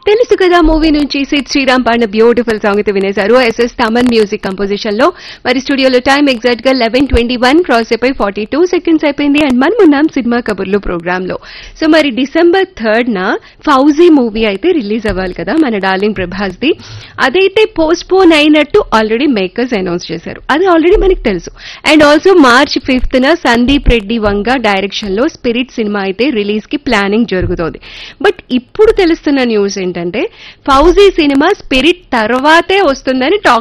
తెలుసు కదా మూవీ నుంచి సిద్ శ్రీరామ్ పాడిన బ్యూటిఫుల్ సాంగ్ అయితే వినేశారు ఎస్ఎస్ తమన్ మ్యూజిక్ కంపోజిషన్ లో మరి స్టూడియోలో టైం ఎగ్జాక్ట్ గా లెవెన్ ట్వంటీ వన్ క్రాస్ అయిపోయి ఫార్టీ టూ సెకండ్స్ అయిపోయింది అండ్ మనం ఉన్నాం సినిమా కబుర్లు ప్రోగ్రామ్ లో సో మరి డిసెంబర్ థర్డ్ న ఫౌజీ మూవీ అయితే రిలీజ్ అవ్వాలి కదా మన డార్లింగ్ ప్రభాస్ ది అదైతే పోస్ట్ పోన్ అయినట్టు ఆల్రెడీ మేకర్స్ అనౌన్స్ చేశారు అది ఆల్రెడీ మనకి తెలుసు అండ్ ఆల్సో మార్చ్ ఫిఫ్త్ న సందీప్ రెడ్డి వంగ డైరెక్షన్ లో స్పిరిట్ సినిమా అయితే రిలీజ్ కి ప్లానింగ్ జరుగుతోంది బట్ ఇప్పుడు తెలుస్తున్న న్యూస్ ఏంటంటే ఫౌజీ సినిమా స్పిరిట్ తర్వాతే వస్తుందని టాక్